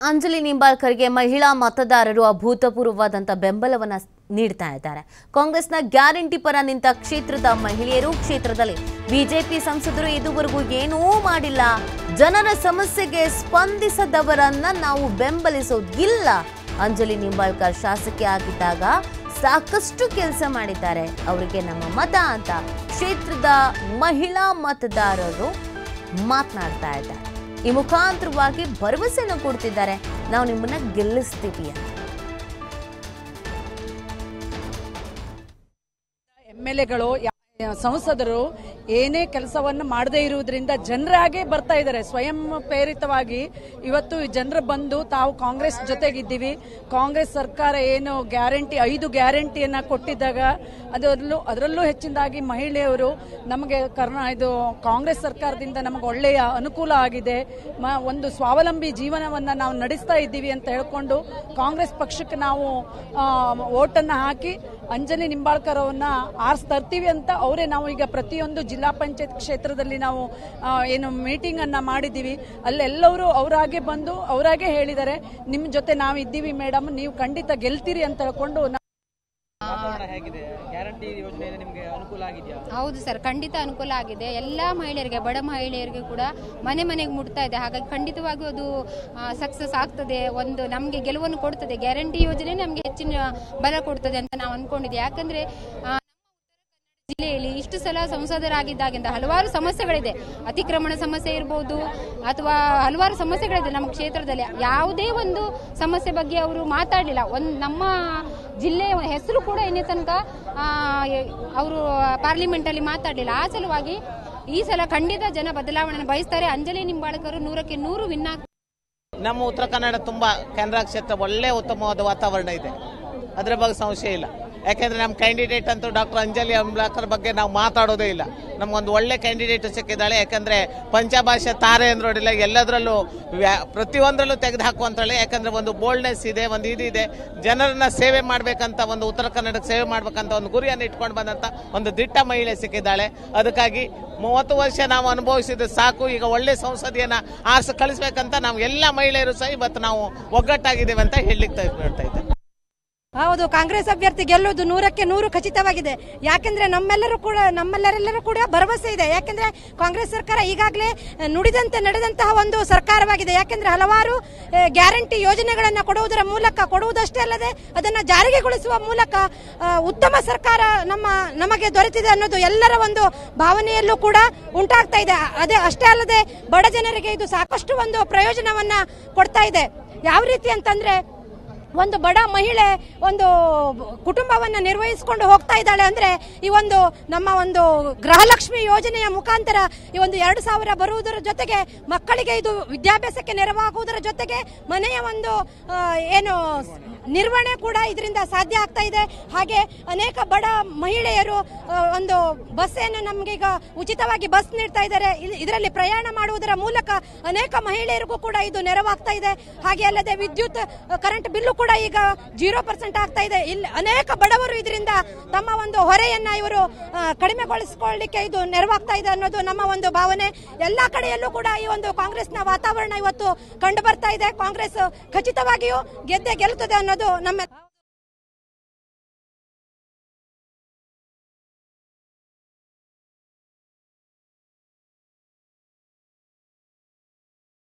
ಅಂಜಲಿ ನಿಂಬಾಳ್ಕರ್ಗೆ ಮಹಿಳಾ ಮತದಾರರು ಅಭೂತಪೂರ್ವವಾದಂಥ ಬೆಂಬಲವನ್ನ ನೀಡ್ತಾ ಇದ್ದಾರೆ ಕಾಂಗ್ರೆಸ್ನ ಗ್ಯಾರಂಟಿ ಪರ ನಿಂತ ಕ್ಷೇತ್ರದ ಮಹಿಳೆಯರು ಕ್ಷೇತ್ರದಲ್ಲಿ ಬಿಜೆಪಿ ಸಂಸದರು ಇದುವರೆಗೂ ಏನೂ ಮಾಡಿಲ್ಲ ಜನರ ಸಮಸ್ಯೆಗೆ ಸ್ಪಂದಿಸದವರನ್ನ ನಾವು ಬೆಂಬಲಿಸೋದಿಲ್ಲ ಅಂಜಲಿ ನಿಂಬಾಳ್ಕರ್ ಶಾಸಕಿ ಆಗಿದ್ದಾಗ ಸಾಕಷ್ಟು ಕೆಲಸ ಮಾಡಿದ್ದಾರೆ ಅವರಿಗೆ ನಮ್ಮ ಮತ ಅಂತ ಕ್ಷೇತ್ರದ ಮಹಿಳಾ ಮತದಾರರು ಮಾತನಾಡ್ತಾ ಇದ್ದಾರೆ ಈ ಮುಖಾಂತರವಾಗಿ ಭರವಸೆಯನ್ನು ಕೊಡ್ತಿದ್ದಾರೆ ನಾವು ನಿಮ್ಮನ್ನ ಗೆಲ್ಲಿಸ್ತೀವಿ ಅಂತ ಎಮ್ ಎಲ್ ಎಗಳು ಸಂಸದರು ಏನೇ ಕೆಲಸವನ್ನು ಮಾಡದೇ ಇರುವುದರಿಂದ ಜನರಾಗೆ ಬರ್ತಾ ಇದ್ದಾರೆ ಸ್ವಯಂ ಪ್ರೇರಿತವಾಗಿ ಇವತ್ತು ಜನರು ಬಂದು ತಾವು ಕಾಂಗ್ರೆಸ್ ಜೊತೆಗಿದ್ದೀವಿ ಕಾಂಗ್ರೆಸ್ ಸರ್ಕಾರ ಏನು ಗ್ಯಾರಂಟಿ ಐದು ಗ್ಯಾರಂಟಿಯನ್ನ ಕೊಟ್ಟಿದ್ದಾಗ ಅದರಲ್ಲೂ ಅದರಲ್ಲೂ ಹೆಚ್ಚಿನದಾಗಿ ಮಹಿಳೆಯರು ನಮಗೆ ಕರ್ನಾ ಇದು ಕಾಂಗ್ರೆಸ್ ಸರ್ಕಾರದಿಂದ ನಮಗೆ ಒಳ್ಳೆಯ ಅನುಕೂಲ ಆಗಿದೆ ಮ- ಒಂದು ಸ್ವಾವಲಂಬಿ ಜೀವನವನ್ನ ನಾವು ನಡೆಸ್ತಾ ಇದ್ದೀವಿ ಅಂತ ಹೇಳ್ಕೊಂಡು ಕಾಂಗ್ರೆಸ್ ಪಕ್ಷಕ್ಕೆ ನಾವು ಓಟನ್ನ ಹಾಕಿ ಅಂಜಲಿ ನಿಂಬಾಳ್ಕರ್ ಅವನ್ನ ಆರ್ಸ್ ತರ್ತೀವಿ ಅಂತ ಅವರೇ ನಾವು ಈಗ ಪ್ರತಿಯೊಂದು ಜಿಲ್ಲಾ ಪಂಚಾಯತ್ ಕ್ಷೇತ್ರದಲ್ಲಿ ನಾವು ಆ, ಏನು ಮೀಟಿಂಗ್ ಅನ್ನ ಮಾಡಿದ್ದೀವಿ ಅಲ್ಲೆಲ್ಲವರು ಅವರಾಗೆ ಬಂದು ಅವರಾಗೆ ಹೇಳಿದ್ದಾರೆ ನಿಮ್ ಜೊತೆ ನಾವು ಇದ್ದೀವಿ ಮೇಡಮ್ ನೀವು ಖಂಡಿತ ಗೆಲ್ತೀರಿ ಅಂತ ಹೇಳ್ಕೊಂಡು ನಾವು ವಾತಾವರಣ ಹೇಗಿದೆ ಗ್ಯಾರಂಟಿ ಯೋಜನೆಯಿಂದ ನಿಮಗೆ ಅನುಕೂಲ ಆಗಿದೆಯಾ ಹೌದು ಸರ್ ಖಂಡಿತ ಅನುಕೂಲ ಆಗಿದೆ ಎಲ್ಲ ಮಹಿಳೆಯರಿಗೆ ಬಡ ಮಹಿಳೆಯರಿಗೆ ಕೂಡ ಮನೆ ಮನೆಗೆ ಮುಟ್ತಾ ಇದೆ ಹಾಗಾಗಿ ಖಂಡಿತವಾಗಿಯೂ ಅದು ಸಕ್ಸಸ್ ಆಗ್ತದೆ ಒಂದು ನಮಗೆ ಗೆಲುವನ್ನು ಕೊಡ್ತದೆ ಗ್ಯಾರಂಟಿ ಯೋಜನೆ ನಮಗೆ ಹೆಚ್ಚಿನ ಬಲ ಕೊಡ್ತದೆ ಅಂತ ನಾವು ಅನ್ಕೊಂಡಿದ್ದೆ ಯಾಕಂದ್ರೆ ಆ, ಜಿಲ್ಲೆಯಲ್ಲಿ ಇಷ್ಟು ಸಲ ಸಂಸದರಾಗಿದ್ದಾಗಿಂದ ಹಲವಾರು ಸಮಸ್ಯೆಗಳಿದೆ ಅತಿಕ್ರಮಣ ಸಮಸ್ಯೆ ಇರ್ಬೋದು ಅಥವಾ ಹಲವಾರು ಸಮಸ್ಯೆಗಳಿದೆ ನಮ್ಮ ಕ್ಷೇತ್ರದಲ್ಲಿ ಯಾವುದೇ ಒಂದು ಸಮಸ್ಯೆ ಬಗ್ಗೆ ಅವರು ಮಾತಾಡಲಿಲ್ಲ ಒಂದು ನಮ್ಮ ಜಿಲ್ಲೆಯ ಹೆಸರು ಕೂಡ ಇನ್ನೇ ತನಕ ಅವರು ಪಾರ್ಲಿಮೆಂಟ್ ಅಲ್ಲಿ ಮಾತಾಡಲಿಲ್ಲ ಆ ಸಲುವಾಗಿ ಈ ಸಲ ಖಂಡಿತ ಜನ ಬದಲಾವಣೆ ಬಯಸ್ತಾರೆ ಅಂಜಲಿ ನಿಂಬಾಳ್ಕರು ನೂರಕ್ಕೆ ನೂರು ವಿನ್ ಆಗ್ತಾರೆ ನಮ್ಮ ಉತ್ತರ ಕನ್ನಡ ತುಂಬಾ ಕೆನರಾ ಕ್ಷೇತ್ರ ಒಳ್ಳೆ ಉತ್ತಮವಾದ ವಾತಾವರಣ ಇದೆ ಅದರ ಬಗ್ಗೆ ಸಂಶಯ ಇಲ್ಲ ಯಾಕೆಂದ್ರೆ ನಮ್ಮ ಕ್ಯಾಂಡಿಡೇಟ್ ಅಂತೂ ಡಾಕ್ಟರ್ ಅಂಜಲಿ ಅಂಬ್ಲಾಕರ್ ಬಗ್ಗೆ ನಾವು ಮಾತಾಡೋದೇ ಇಲ್ಲ ನಮ್ಗೊಂದು ಒಳ್ಳೆ ಕ್ಯಾಂಡಿಡೇಟ್ ಸಿಕ್ಕಿದ್ದಾಳೆ ಯಾಕಂದ್ರೆ ಪಂಚಭಾಷೆ ತಾರೆ ಅಂದ್ರೋಡಿಲ್ಲ ಎಲ್ಲದರಲ್ಲೂ ವ್ಯಾ- ಪ್ರತಿಯೊಂದರಲ್ಲೂ ತೆಗೆದು ಹಾಕುವಂತಾಳೆ ಯಾಕಂದ್ರೆ ಒಂದು ಬೋಲ್ಡ್ನೆಸ್ ಇದೆ ಒಂದು ಇದಿದೆ ಜನರನ್ನ ಸೇವೆ ಮಾಡ್ಬೇಕಂತ ಒಂದು ಉತ್ತರ ಕನ್ನಡಕ್ಕೆ ಸೇವೆ ಮಾಡ್ಬೇಕಂತ ಒಂದು ಗುರಿಯನ್ನು ಇಟ್ಕೊಂಡು ಬಂದಂತ ಒಂದು ದಿಟ್ಟ ಮಹಿಳೆ ಸಿಕ್ಕಿದ್ದಾಳೆ ಅದಕ್ಕಾಗಿ ಮೂವತ್ತು ವರ್ಷ ನಾವು ಅನುಭವಿಸಿದ ಸಾಕು ಈಗ ಒಳ್ಳೆ ಸಂಸದೆಯನ್ನ ಆರಿಸಿ ಕಳಿಸ್ಬೇಕಂತ ನಾವು ಎಲ್ಲ ಮಹಿಳೆಯರು ಸಹ ಇವತ್ತು ನಾವು ಒಗ್ಗಟ್ಟಾಗಿದ್ದೇವೆ ಅಂತ ಹೇಳಲಿಕ್ಕೆ ನೋಡ್ತಾ ಇದ್ದೇವೆ ಹೌದು ಕಾಂಗ್ರೆಸ್ ಅಭ್ಯರ್ಥಿ ಗೆಲ್ಲುವುದು ನೂರಕ್ಕೆ ನೂರು ಖಚಿತವಾಗಿದೆ ಯಾಕೆಂದ್ರೆ ನಮ್ಮೆಲ್ಲರೂ ಕೂಡ ನಮ್ಮೆಲ್ಲರೆಲ್ಲರೂ ಕೂಡ ಭರವಸೆ ಇದೆ ಯಾಕೆಂದ್ರೆ ಕಾಂಗ್ರೆಸ್ ಸರ್ಕಾರ ಈಗಾಗಲೇ ನುಡಿದಂತೆ ನಡೆದಂತಹ ಒಂದು ಸರ್ಕಾರವಾಗಿದೆ ಯಾಕೆಂದ್ರೆ ಹಲವಾರು ಆ, ಗ್ಯಾರಂಟಿ ಯೋಜನೆಗಳನ್ನ ಕೊಡುವುದರ ಮೂಲಕ ಕೊಡುವುದಷ್ಟೇ ಅಲ್ಲದೆ ಅದನ್ನ ಜಾರಿಗೆಗೊಳಿಸುವ ಮೂಲಕ ಆ, ಉತ್ತಮ ಸರ್ಕಾರ ನಮ್ಮ ನಮಗೆ ದೊರೆತಿದೆ ಅನ್ನೋದು ಎಲ್ಲರ ಒಂದು ಭಾವನೆಯಲ್ಲೂ ಕೂಡ ಉಂಟಾಗ್ತಾ ಇದೆ ಅದೇ ಅಷ್ಟೇ ಅಲ್ಲದೆ ಬಡ ಜನರಿಗೆ ಇದು ಸಾಕಷ್ಟು ಒಂದು ಪ್ರಯೋಜನವನ್ನ ಕೊಡ್ತಾ ಇದೆ ಯಾವ ರೀತಿ ಅಂತಂದ್ರೆ ಒಂದು ಬಡ ಮಹಿಳೆ ಒಂದು ಕುಟುಂಬವನ್ನ ನಿರ್ವಹಿಸಿಕೊಂಡು ಹೋಗ್ತಾ ಇದ್ದಾಳೆ ಅಂದ್ರೆ ಈ ಒಂದು ನಮ್ಮ ಒಂದು ಗೃಹಲಕ್ಷ್ಮಿ ಯೋಜನೆಯ ಮುಖಾಂತರ ಈ ಒಂದು ಎರಡು ಸಾವಿರ ಬರುವುದರ ಜೊತೆಗೆ ಮಕ್ಕಳಿಗೆ ಇದು ವಿದ್ಯಾಭ್ಯಾಸಕ್ಕೆ ನೆರವಾಗುವುದರ ಜೊತೆಗೆ ಮನೆಯ ಒಂದು ಆ, ಏನು ನಿರ್ವಹಣೆ ಕೂಡ ಇದರಿಂದ ಸಾಧ್ಯ ಆಗ್ತಾ ಇದೆ ಹಾಗೆ ಅನೇಕ ಬಡ ಮಹಿಳೆಯರು ಆ, ಒಂದು ಬಸ್ ಏನು ನಮ್ಗೆ ಈಗ ಉಚಿತವಾಗಿ ಬಸ್ ನೀಡ್ತಾ ಇದ್ದಾರೆ ಇಲ್- ಇದರಲ್ಲಿ ಪ್ರಯಾಣ ಮಾಡುವುದರ ಮೂಲಕ ಅನೇಕ ಮಹಿಳೆಯರಿಗೂ ಕೂಡ ಇದು ನೆರವಾಗ್ತಾ ಇದೆ ಹಾಗೆ ಅಲ್ಲದೆ ವಿದ್ಯುತ್ ಆ, ಕರೆಂಟ್ ಬಿಲ್ಲು ಕೂಡ ಈಗ ಜೀರೋ ಪರ್ಸೆಂಟ್ ಆಗ್ತಾ ಇದೆ ಇಲ್ಲಿ ಅನೇಕ ಬಡವರು ಇದರಿಂದ ತಮ್ಮ ಒಂದು ಹೊರೆಯನ್ನ ಇವರು ಆ, ಕಡಿಮೆಗೊಳಿಸಿಕೊಳ್ಳಲಿಕ್ಕೆ ಇದು ನೆರವಾಗ್ತಾ ಇದೆ ಅನ್ನೋದು ನಮ್ಮ ಒಂದು ಭಾವನೆ ಎಲ್ಲಾ ಕಡೆಯಲ್ಲೂ ಕೂಡ ಈ ಒಂದು ಕಾಂಗ್ರೆಸ್ನ ವಾತಾವರಣ ಇವತ್ತು ಕಂಡು ಬರ್ತಾ ಇದೆ ಕಾಂಗ್ರೆಸ್ ಖಚಿತವಾಗಿಯೂ ಗೆದ್ದೆ ಗೆಲ್ಲುತ್ತದೆ ಅನ್ನೋದು ನಮ್ಮ